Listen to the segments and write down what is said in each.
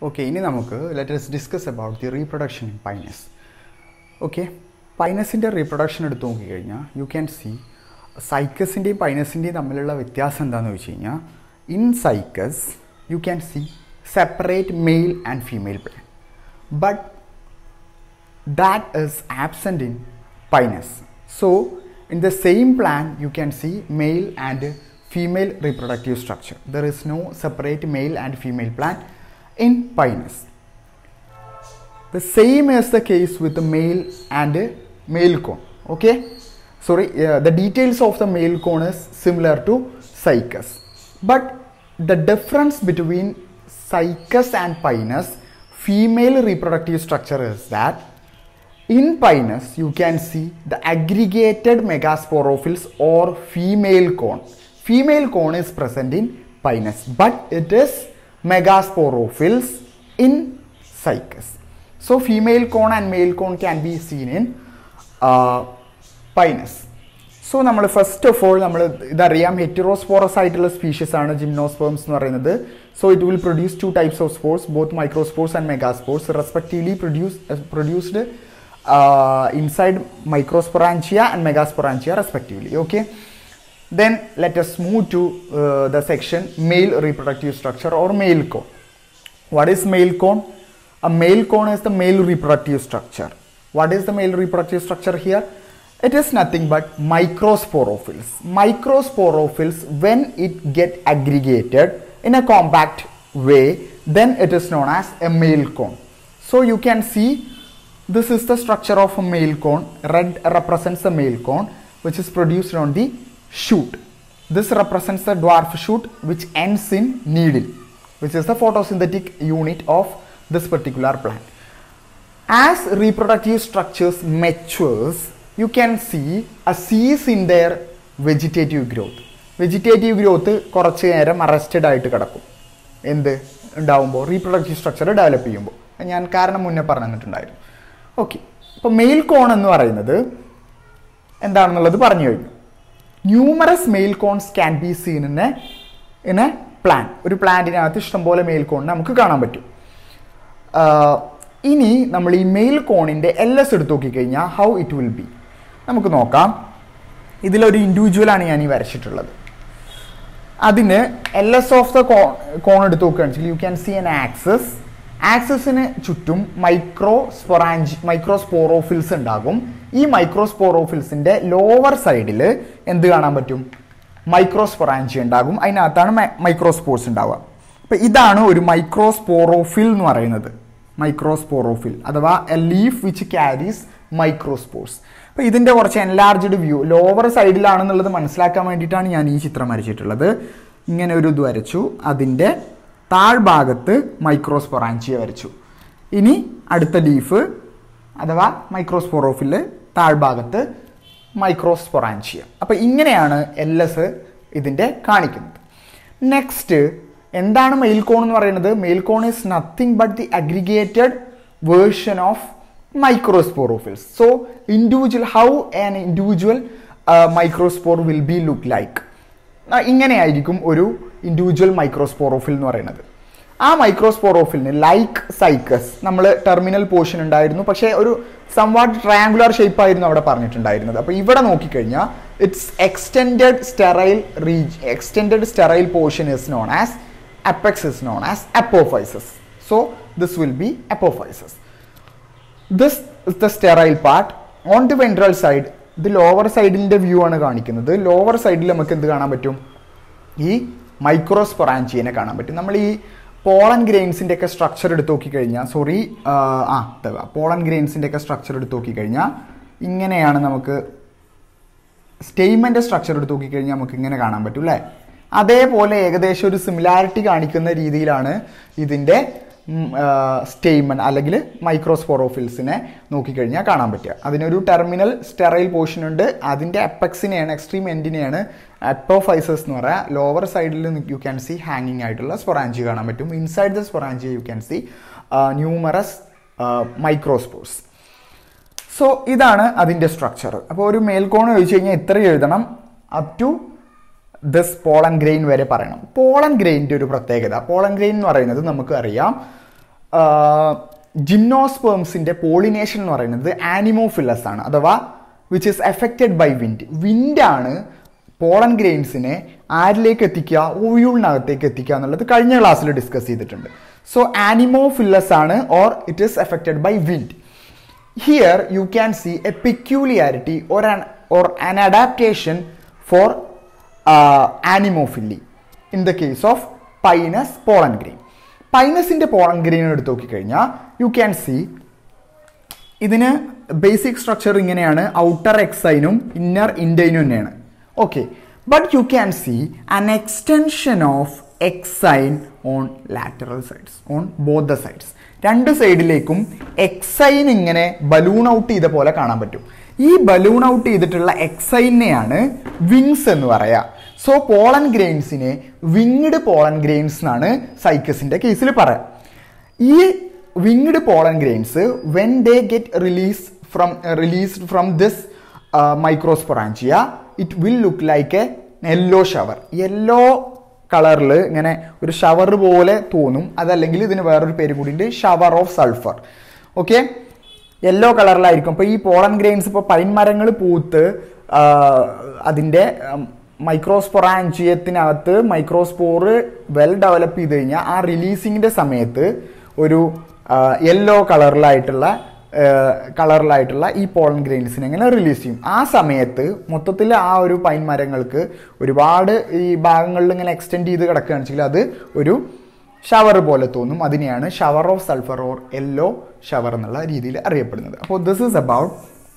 Okay ഇനി നമുക്ക് let's discuss about the reproduction in Pinus okay പൈനസിൻ്റെ റീപ്രൊഡക്ഷൻ എടുത്ത് നോക്കിക്കഴിഞ്ഞാൽ യു ക്യാൻ സി സൈക്കസിൻ്റെയും പൈനസിൻ്റെയും തമ്മിലുള്ള വ്യത്യാസം എന്താണെന്ന് വെച്ച് കഴിഞ്ഞാൽ in Cycas you can see separate male and female plant but that is absent in pinus. So, in the same plant, you can see male and female reproductive structure. There is no separate male and female plant in pinus. The same is the case with the male and male cone. Okay, sorry, uh, the details of the male cone is similar to cycas, but the difference between cycas and pinus female reproductive structure is that in Pinus, you can see the aggregated megasporophils or female cone. Female cone is present in Pinus, but it is megasporophils in Cycas. So, female cone and male cone can be seen in uh, Pinus. So നമ്മൾ first of all നമ്മൾ ഇതറിയാം heterosporous ആയിട്ടുള്ള species ആണ് gymnosperms എന്ന് പറയുന്നത് so it will produce two types of spores both microspores and megaspores respectively produce produced uh, inside microsporangia and megasporangia respectively okay then let us move to uh, the section male reproductive structure or male cone what is male cone a male cone is the male reproductive structure what is the male reproductive structure here it is nothing but microsporophils microsporophils when it get aggregated in a compact way then it is known as a male cone so you can see this is the structure of a male cone. Red represents the male cone which is produced on the shoot. This represents the dwarf shoot which ends in needle which is the photosynthetic unit of this particular plant. As reproductive structures matures, you can see a cease in their vegetative growth. Vegetative growth കുറച്ച് നേരം arrested ആയിട്ട് കിടക്കും എന്ത് ഉണ്ടാവുമ്പോൾ reproductive structure develop ചെയ്യുമ്പോൾ ഞാൻ കാരണം മുന്നേ പറഞ്ഞു തന്നിട്ടുണ്ടായിരുന്നു ഓക്കെ ഇപ്പോൾ മെയിൽ കോൺ എന്ന് പറയുന്നത് എന്താണെന്നുള്ളത് പറഞ്ഞു കഴിഞ്ഞു numerous male cones can be seen in a in a plant ഒരു പ്ലാന്റിനകത്ത് ഇഷ്ടംപോലെ മെയിൽ കോൺ നമുക്ക് കാണാൻ പറ്റും ഇനി നമ്മൾ ഈ മെയിൽ കോണിൻ്റെ എൽ എസ് എടുത്ത് നോക്കിക്കഴിഞ്ഞാൽ ഹൗ ഇറ്റ് വിൽ ബി നമുക്ക് നോക്കാം ഇതിലൊരു ഇൻഡിവിജ്വലാണ് ഞാൻ ഈ വരച്ചിട്ടുള്ളത് അതിന് L S of the cone cone എടുത്ത് നോക്കുകയാണെന്ന് you can see an axis ആക്സസിന് ചുറ്റും മൈക്രോ സ്പൊറാഞ്ചി മൈക്രോ സ്പോറോഫിൽസ് ഉണ്ടാകും ഈ മൈക്രോ സ്പോറോഫിൽസിന്റെ ലോവർ സൈഡിൽ എന്ത് കാണാൻ പറ്റും മൈക്രോ സ്പൊറാഞ്ചി ഉണ്ടാകും അതിനകത്താണ് മൈക്രോസ്പോർസ് ഉണ്ടാവുക അപ്പൊ ഇതാണ് ഒരു മൈക്രോസ്പോറോഫിൽ എന്ന് പറയുന്നത് മൈക്രോസ്പോറോഫിൽ അഥവാ a leaf which carries microspores അപ്പൊ ഇതിന്റെ കുറച്ച് എൻലാർജ്ഡ് വ്യൂ ലോവർ സൈഡിലാണെന്നുള്ളത് മനസ്സിലാക്കാൻ വേണ്ടിയിട്ടാണ് ഞാൻ ഈ ചിത്രം വരച്ചിട്ടുള്ളത് ഇങ്ങനെ ഒരു ഇത് വരച്ചു അതിന്റെ താഴ്ഭാഗത്ത് മൈക്രോസ്പൊറാഞ്ചിയ വരച്ചു ഇനി അടുത്ത ലീഫ് അഥവാ മൈക്രോസ്പൊറോഫില് താഴ്ഭാഗത്ത് മൈക്രോസ്പൊറാഞ്ചിയ അപ്പം ഇങ്ങനെയാണ് എൽ എസ് ഇതിൻ്റെ കാണിക്കുന്നത് നെക്സ്റ്റ് എന്താണ് മെയിൽ കോൺ എന്ന് പറയുന്നത് male cone is nothing but the aggregated version of microsporophylls so individual how an individual microspore will be look like ഇങ്ങനെയായിരിക്കും ഒരു ഇൻഡിവിജ്വൽ മൈക്രോസ്പോറോഫിൽ എന്ന് പറയുന്നത് ആ മൈക്രോസ്പോറോഫിലിന് ലൈക്ക് സൈക്കസ് നമ്മൾ ടെർമിനൽ പോർഷൻ ഉണ്ടായിരുന്നു പക്ഷേ ഒരു സംവാട്ട് ട്രയാങ്കുലർ ഷേപ്പ് ആയിരുന്നു അവിടെ പറഞ്ഞിട്ടുണ്ടായിരുന്നത് അപ്പോൾ ഇവിടെ നോക്കിക്കഴിഞ്ഞാൽ it's extended sterile ridge extended sterile portion is known as apex is known as apophyses so this will be apophyses this is the sterile part on the ventral side ഇത് lower സൈഡിൻ്റെ view ആണ് കാണിക്കുന്നത് lower സൈഡിൽ നമുക്ക് എന്ത് കാണാൻ പറ്റും ഈ മൈക്രോസ്പൊറാഞ്ചിയനെ കാണാൻ പറ്റും നമ്മൾ ഈ പോളൻ ഗ്രെയിൻസിൻ്റെ ഒക്കെ സ്ട്രക്ചർ എടുത്ത് നോക്കിക്കഴിഞ്ഞാൽ സോറി ആ പോളൻ ഗ്രെയിൻസിൻ്റെ ഒക്കെ സ്ട്രക്ചർ എടുത്ത് നോക്കിക്കഴിഞ്ഞാൽ ഇങ്ങനെയാണ് നമുക്ക് സ്റ്റെയ്മെൻ്റെ സ്ട്രക്ചർ എടുത്ത് നോക്കിക്കഴിഞ്ഞാൽ നമുക്ക് ഇങ്ങനെ കാണാൻ പറ്റും അല്ലേ അതേപോലെ ഏകദേശം ഒരു സിമിലാരിറ്റി കാണിക്കുന്ന രീതിയിലാണ് ഇതിൻ്റെ സ്റ്റെയ്മൻ അല്ലെങ്കിൽ മൈക്രോസ്പോറോഫിൽസിനെ നോക്കിക്കഴിഞ്ഞാൽ കാണാൻ പറ്റുക അതിനൊരു ടെർമിനൽ സ്റ്റെറൈൽ പോർഷൻ ഉണ്ട് അതിൻ്റെ എപ്പക്സിനെയാണ് എക്സ്ട്രീം എൻഡിനെയാണ് അപ്പോഫൈസസ് എന്ന് പറയുക ലോവർ സൈഡിൽ യു ക്യാൻ സി ഹാങ്ങിങ് ആയിട്ടുള്ള സ്പൊറാഞ്ചി കാണാൻ പറ്റും inside the sporangia you can see numerous microspores so ഇതാണ് അതിൻ്റെ സ്ട്രക്ചർ അപ്പോൾ ഒരു മേൽക്കോൺ ചോദിച്ചു കഴിഞ്ഞാൽ ഇത്ര എഴുതണം up to this pollen grain വരെ പറയണം പോളൻ ഗ്രെയിൻ്റെ ഒരു പ്രത്യേകത പോളൻ ഗ്രെയിൻ എന്ന് പറയുന്നത് നമുക്ക് അറിയാം ജിംനോസ്പേംസിന്റെ പോളിനേഷൻ എന്ന് പറയുന്നത് ആനിമോഫിലസ് ആണ് അഥവാ which is affected by wind വിൻഡാണ് പോളൻ ഗ്രെയിൻസിനെ ആരിലേക്ക് എത്തിക്കുക ഓയൂളിനകത്തേക്ക് എത്തിക്കുക എന്നുള്ളത് കഴിഞ്ഞ ക്ലാസ്സിൽ ഡിസ്കസ് ചെയ്തിട്ടുണ്ട് സോ ആനിമോഫില്ലസ് ആണ് or it is affected by wind here you can see a peculiarity or an or an adaptation for anemophily in the case of Pinus pollen grain പൈനസിന്റെ പോളൻ ഗ്രെയിൻ എടുത്ത് നോക്കിക്കഴിഞ്ഞാൽ you can see ഇതിന് basic structure ഇങ്ങനെയാണ് outer എക്സൈനും inner ഇൻഡൈനും തന്നെയാണ് okay but you can see an extension of exine on lateral sides on both the sides രണ്ട് സൈഡിലേക്കും എക്സൈൻ ഇങ്ങനെ ബലൂൺ ഔട്ട് ചെയ്ത പോലെ കാണാൻ പറ്റും ഈ ബലൂൺ ഔട്ട് ചെയ്തിട്ടുള്ള എക്സൈനെയാണ് വിങ്സ് എന്ന് പറയാ സോ പോളൻ ഗ്രെയിൻസിനെ വിങ്ഡ് പോളൻ ഗ്രെയിൻസ് എന്നാണ് സൈക്കസിന്റെ കേസിൽ പറയാം ഈ winged pollen grains when they get released from uh, released from this uh, microsporangia it will look like a yellow shower yellow കളറിൽ ഇങ്ങനെ ഒരു ഷവർ പോലെ തോന്നും അതല്ലെങ്കിൽ ഇതിന് വേറൊരു പേര് കൂടി ഉണ്ട് shower of sulphur okay yellow കളറിലായിരിക്കും അപ്പോൾ ഈ പോളൻ ഗ്രെയിൻസ് ഇപ്പോൾ പൈൻ മരങ്ങൾ പൂത്ത് ആ, അതിൻ്റെ മൈക്രോസ്പൊറാഞ്ചിയത്തിനകത്ത് മൈക്രോസ്പോറ് വെൽ ഡെവലപ്പ് ചെയ്ത് കഴിഞ്ഞാൽ ആ റിലീസിങ്ങിൻ്റെ സമയത്ത് ഒരു യെല്ലോ കളറിലായിട്ടുള്ള കളറിലായിട്ടുള്ള ഈ പോളൻ ഗ്രെയിൻസിനെ ഇങ്ങനെ റിലീസ് ചെയ്യും ആ സമയത്ത് മൊത്തത്തിൽ ആ ഒരു പൈൻ മരങ്ങൾക്ക് ഒരുപാട് ഈ ഭാഗങ്ങളിൽ ഇങ്ങനെ എക്സ്റ്റെൻഡ് ചെയ്ത് കിടക്കുകയാണെന്ന് വെച്ചാൽ അത് ഒരു ഷവർ പോലെ തോന്നും അതിനെയാണ് shower of sulphur or yellow shower എന്നുള്ള രീതിയിൽ അറിയപ്പെടുന്നത് അപ്പോൾ this is about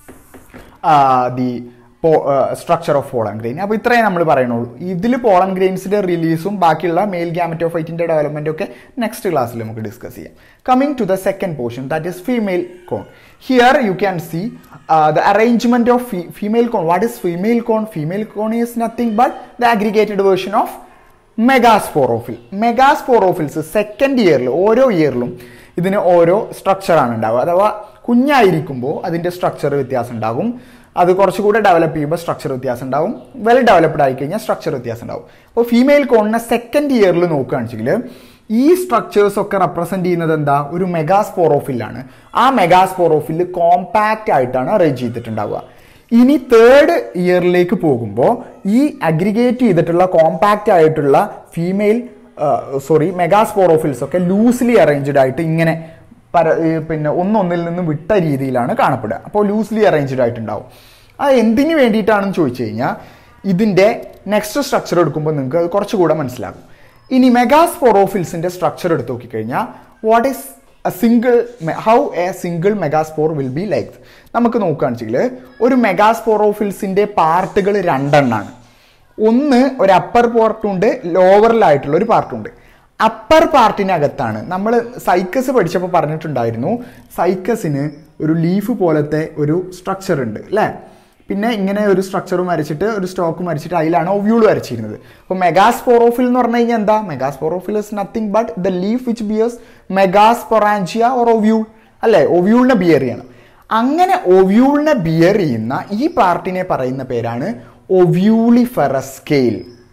the structure of pollen grain അപ്പോൾ ഇത്രയും നമ്മൾ പറയണുള്ളൂ ഇതിൽ പോളൻ ഗ്രെയിൻസിന്റെ റിലീസും ബാക്കിയുള്ള മെയിൽ ഗ്യാമറ്റോഫൈറ്റിന്റെ ഡെവലപ്മെന്റ് ഒക്കെ നെക്സ്റ്റ് ക്ലാസ്സിൽ നമുക്ക് ഡിസ്കസ് ചെയ്യാം coming to the second portion that is female cone here you can see the arrangement of female cone what is female cone female cone is nothing but the aggregated version of megasporophyll megasporophylls second ഇയറിൽ ഓരോ ഇയറിലും ഇതിന് ഓരോ സ്ട്രക്ചറാണ് ഉണ്ടാവുക അഥവാ കുഞ്ഞായിരിക്കുമ്പോൾ അതിൻ്റെ structure വ്യത്യാസം ഉണ്ടാകും അത് കുറച്ചുകൂടെ ഡെവലപ്പ് ചെയ്യുമ്പോൾ സ്ട്രക്ചർ വ്യത്യാസം ഉണ്ടാവും വെൽ ഡെവലപ്ഡ് ആയി കഴിഞ്ഞാൽ സ്ട്രക്ചർ വ്യത്യാസം ഉണ്ടാവും അപ്പോൾ ഫീമെയിൽ കോണിനെ സെക്കൻഡ് ഇയറിൽ നോക്കുകയാണെന്നുവെച്ചെങ്കിൽ ഈ സ്ട്രക്ചേഴ്സ് ഒക്കെ റെപ്രസെന്റ് ചെയ്യുന്നത് എന്താ ഒരു മെഗാസ്പോറോഫിലാണ് ആ മെഗാസ്പോറോഫിൽ കോമ്പാക്റ്റ് ആയിട്ടാണ് അറേഞ്ച് ചെയ്തിട്ടുണ്ടാവുക ഇനി തേർഡ് ഇയറിലേക്ക് പോകുമ്പോൾ ഈ അഗ്രിഗേറ്റ് ചെയ്തിട്ടുള്ള കോമ്പാക്റ്റ് ആയിട്ടുള്ള ഫീമെയിൽ സോറി മെഗാസ്പോറോഫിൽസ് ഒക്കെ ലൂസ്ലി അറേഞ്ച്ഡ് ആയിട്ട് ഇങ്ങനെ പര ഈ പിന്നെ ഒന്നൊന്നിൽ നിന്നും വിട്ട രീതിയിലാണ് കാണപ്പെടുക അപ്പോൾ ലൂസ്ലി അറേഞ്ച്ഡ് ആയിട്ടുണ്ടാവും അത് എന്തിനു വേണ്ടിയിട്ടാണെന്ന് ചോദിച്ചു കഴിഞ്ഞാൽ ഇതിൻ്റെ നെക്സ്റ്റ് സ്ട്രക്ചർ എടുക്കുമ്പോൾ നിങ്ങൾക്ക് അത് കുറച്ചുകൂടെ മനസ്സിലാകും ഇനി മെഗാസ്പോറോഫിൽസിന്റെ സ്ട്രക്ചർ എടുത്ത് നോക്കിക്കഴിഞ്ഞാൽ what is a single how a single megaspore will be like നമുക്ക് നോക്കുകയാണെന്നുവെച്ചെങ്കിൽ ഒരു മെഗാസ്പോറോഫിൽസിന്റെ പാർട്ടുകൾ രണ്ടെണ്ണാണ് ഒന്ന് ഒരു അപ്പർ പാർട്ടുണ്ട് ലോവറിലായിട്ടുള്ള ഒരു പാർട്ടുണ്ട് അപ്പർ പാർട്ടിനകത്താണ് നമ്മൾ സൈക്കസ് പഠിച്ചപ്പോൾ പറഞ്ഞിട്ടുണ്ടായിരുന്നു സൈക്കസിന് ഒരു ലീഫ് പോലത്തെ ഒരു സ്ട്രക്ചർ ഉണ്ട് അല്ലേ പിന്നെ ഇങ്ങനെ ഒരു സ്ട്രക്ചർ വരച്ചിട്ട് ഒരു സ്റ്റോക്ക് വരച്ചിട്ട് അതിലാണ് ഒവ്യൂൾ വരച്ചിരുന്നത് അപ്പോൾ മെഗാസ്പോറോഫിൽ എന്ന് പറഞ്ഞു കഴിഞ്ഞാൽ എന്താ megasporophyll is nothing but the leaf which bears megasporangia or ovule അല്ലേ ഒവ്യൂളിനെ ബിയർ ചെയ്യണം അങ്ങനെ ഒവ്യൂളിനെ ബിയർ ചെയ്യുന്ന ഈ പാർട്ടിനെ പറയുന്ന പേരാണ് ഒവ്യൂളിഫെറസ് സ്കെയിൽ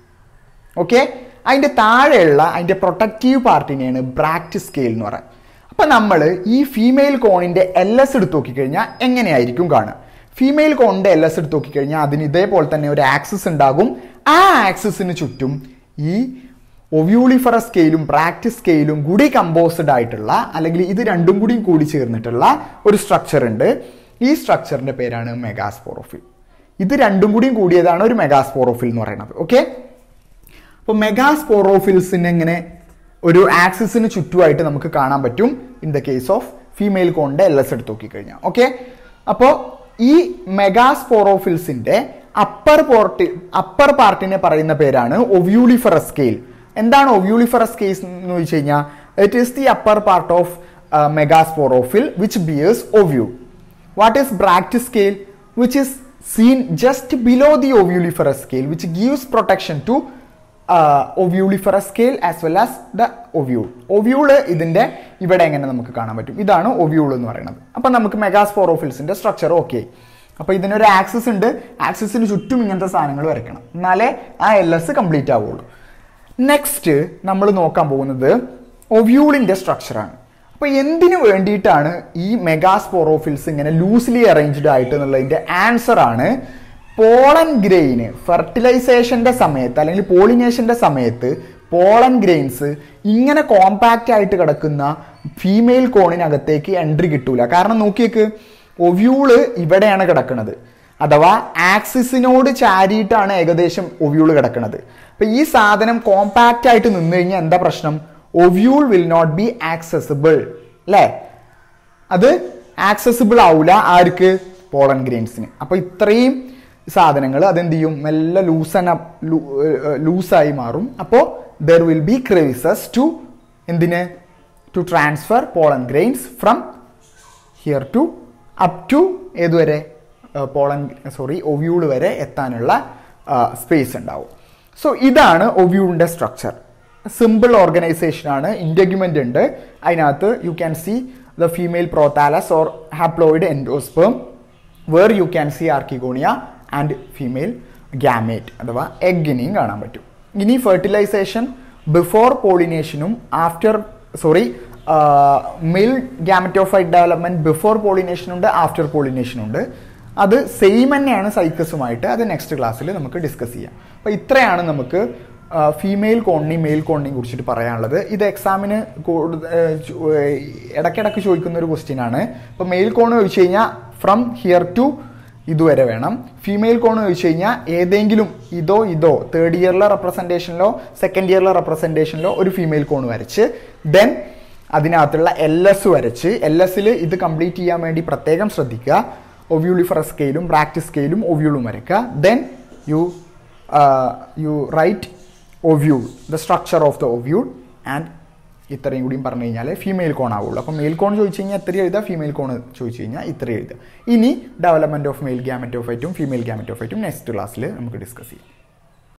ഓക്കെ അതിൻ്റെ താഴെയുള്ള അതിൻ്റെ പ്രൊട്ടക്റ്റീവ് പാർട്ടിനെയാണ് ബ്രാക്ട് സ്കെയിൽ എന്ന് പറയുന്നത് അപ്പം നമ്മൾ ഈ ഫീമെയിൽ കോണിൻ്റെ എൽ എസ് എടുത്ത് നോക്കിക്കഴിഞ്ഞാൽ എങ്ങനെയായിരിക്കും കാണുക ഫീമെയിൽ കോണിൻ്റെ എൽ എസ് എടുത്ത് നോക്കിക്കഴിഞ്ഞാൽ അതിന് ഇതേപോലെ തന്നെ ഒരു ആക്സിസ് ഉണ്ടാകും ആ ആക്സിസിന് ചുറ്റും ഈ ഒവ്യൂളിഫറസ് സ്കെയിലും പ്രാക്ടീസ് സ്കെയിലും കൂടി കമ്പോസ്ഡ് ആയിട്ടുള്ള അല്ലെങ്കിൽ ഇത് രണ്ടും കൂടി കൂടി ചേർന്നിട്ടുള്ള ഒരു സ്ട്രക്ചർ ഉണ്ട് ഈ സ്ട്രക്ചറിന്റെ പേരാണ് മെഗാസ്പോറോഫിൽ ഇത് രണ്ടും കൂടിയും കൂടിയതാണ് ഒരു മെഗാസ്പോറോഫിൽ എന്ന് പറയുന്നത് ഓക്കെ അപ്പോൾ മെഗാസ്പോറോഫിൽസിനെ ഇങ്ങനെ ഒരു ആക്സിസിന് ചുറ്റുമായിട്ട് നമുക്ക് കാണാൻ പറ്റും in the case of female കോണിന്റെ എൽ എസ് എടുത്ത് നോക്കിക്കഴിഞ്ഞാൽ ഓക്കെ അപ്പോൾ ഈ മെഗാസ്പോറോഫിൽസിന്റെ അപ്പർ പോർട്ടി അപ്പർ പാർട്ടിനെ പറയുന്ന പേരാണ് ഒവ്യൂളിഫറസ് സ്കെയിൽ എന്താണ് ഒവ്യൂളിഫറസ് കേസ് എന്ന് ചോദിച്ചു കഴിഞ്ഞാൽ it is the upper part of megasporophyll which bears ovule what is bract scale which is seen just below the ovuliferous scale which gives protection to uh, ovuliferous scale as well as the ovule. ovule ഇതിന്റെ ഇവിടെ എങ്ങനെ നമുക്ക് കാണാൻ പറ്റും ഇതാണ് ovule എന്ന് പറയുന്നത് അപ്പൊ നമുക്ക് മെഗാസ്പോറോഫിൽസിന്റെ സ്ട്രക്ചർ ഓക്കെ അപ്പൊ ഇതിനൊരു ആക്സിസ് ഉണ്ട് ആക്സിസിന് ചുറ്റും ഇങ്ങനത്തെ സാധനങ്ങൾ വരയ്ക്കണം എന്നാലേ ആ എൽ എസ് കംപ്ലീറ്റ് ആവുള്ളൂ നെക്സ്റ്റ് നമ്മൾ നോക്കാൻ പോകുന്നത് ഒവ്യൂളിന്റെ സ്ട്രക്ചറാണ് അപ്പൊ അപ്പോൾ എന്തിനു വേണ്ടിയിട്ടാണ് ഈ മെഗാസ്പോറോഫിൽസ് ഇങ്ങനെ ലൂസ്ലി അറേഞ്ച്ഡ് ആയിട്ട് എന്നുള്ളതിൻ്റെ ആൻസർ ആണ് പോളൻ ഗ്രെയിന് ഫെർട്ടിലൈസേഷന്റെ സമയത്ത് അല്ലെങ്കിൽ പോളിനേഷന്റെ സമയത്ത് പോളൻ ഗ്രെയിൻസ് ഇങ്ങനെ കോമ്പാക്റ്റ് ആയിട്ട് കിടക്കുന്ന ഫീമെയിൽ കോണിനകത്തേക്ക് എൻട്രി കിട്ടൂല കാരണം നോക്കിയേക്ക് ഒവ്യൂള് ഇവിടെയാണ് കിടക്കുന്നത് അഥവാ ആക്സിസിനോട് ചാരിയിട്ടാണ് ഏകദേശം ഒവ്യൂള് കിടക്കുന്നത് അപ്പൊ ഈ സാധനം കോമ്പാക്റ്റ് ആയിട്ട് നിന്ന് കഴിഞ്ഞാൽ എന്താ പ്രശ്നം ovule will not be accessible അല്ലേ അത് ആക്സസിബിൾ ആവില്ല ആർക്ക് പോളൻ ഗ്രെയിൻസിന് അപ്പൊ ഇത്രയും സാധനങ്ങൾ അതെന്ത് ചെയ്യും മെല്ലെ ലൂസൻ ലൂസായി മാറും അപ്പോൾ there will be crevices to എന്തിന് to transfer pollen grains from here to up to ഏതുവരെ പോളൻ സോറി ഒവ്യൂൾ വരെ എത്താനുള്ള സ്പേസ് ഉണ്ടാവും സോ ഇതാണ് ഒവ്യൂളിൻ്റെ സ്ട്രക്ചർ സിമ്പിൾ ഓർഗനൈസേഷൻ ആണ് ഇൻറ്റഗ്യുമെൻ്റ് ഉണ്ട് അതിനകത്ത് you can see the female prothallus or haploid endosperm where you can see archegonia and female gamete അഥവാ എഗ്ഗിനെയും കാണാൻ പറ്റും ഇനി ഫെർട്ടിലൈസേഷൻ ബിഫോർ പോളിനേഷനും after sorry male gametophyte development before pollination ഉണ്ട് ആഫ്റ്റർ പോളിനേഷൻ ഉണ്ട് അത് സെയിം തന്നെയാണ് സൈക്കസുമായിട്ട് അത് നെക്സ്റ്റ് ക്ലാസ്സിൽ നമുക്ക് ഡിസ്കസ് ചെയ്യാം അപ്പോൾ ഇത്രയാണ് നമുക്ക് ഫീമെയിൽ കോണിനെയും മെയിൽ കോണിനെയും കുറിച്ചിട്ട് പറയാനുള്ളത് ഇത് എക്സാമിന് ഇടയ്ക്കിടയ്ക്ക് ചോദിക്കുന്ന ഒരു ക്വസ്റ്റ്യൻ ആണ് ഇപ്പോൾ മെയിൽ കോൺ ചോദിച്ചു കഴിഞ്ഞാൽ ഫ്രം ഹിയർ ടു ഇതുവരെ വേണം ഫീമെയിൽ കോൺ ചോദിച്ചു കഴിഞ്ഞാൽ ഏതെങ്കിലും ഇതോ ഇതോ തേർഡ് ഇയറിലെ റെപ്രസെൻറ്റേഷനിലോ സെക്കൻഡ് ഇയറിലെ റെപ്രസെൻറ്റേഷനിലോ ഒരു ഫീമെയിൽ കോൺ വരച്ച് ദെൻ അതിനകത്തുള്ള എൽ എസ് വരച്ച് എൽ എസിൽ ഇത് കംപ്ലീറ്റ് ചെയ്യാൻ വേണ്ടി പ്രത്യേകം ശ്രദ്ധിക്കുക ഒവ്യൂളിഫറ സ്കെയിലും പ്രാക്ടീസ് സ്കെയിലും ഒവ്യൂളും വരയ്ക്കുക then you you write ovule the structure of the ovule and ഇത്രയും കൂടിയും പറഞ്ഞു കഴിഞ്ഞാൽ ഫീമെയിൽ കോൺ ആവുള്ളൂ അപ്പോൾ മെയിൽ കോൺ ചോദിച്ചു കഴിഞ്ഞാൽ ഇത്ര എഴുതുക ഫീമെയിൽ കോൺ ചോദിച്ചു കഴിഞ്ഞാൽ ഇത്ര എഴുതുക ഇനി ഡെവലപ്മെൻറ്റ് ഓഫ് മെയിൽ ഗ്യാമറ്റോഫൈറ്റും ഫീമെയിൽ ഗ്യാമറ്റോഫൈറ്റും നെക്സ്റ്റ് ക്ലാസ്സിൽ നമുക്ക് ഡിസ്കസ് ചെയ്യാം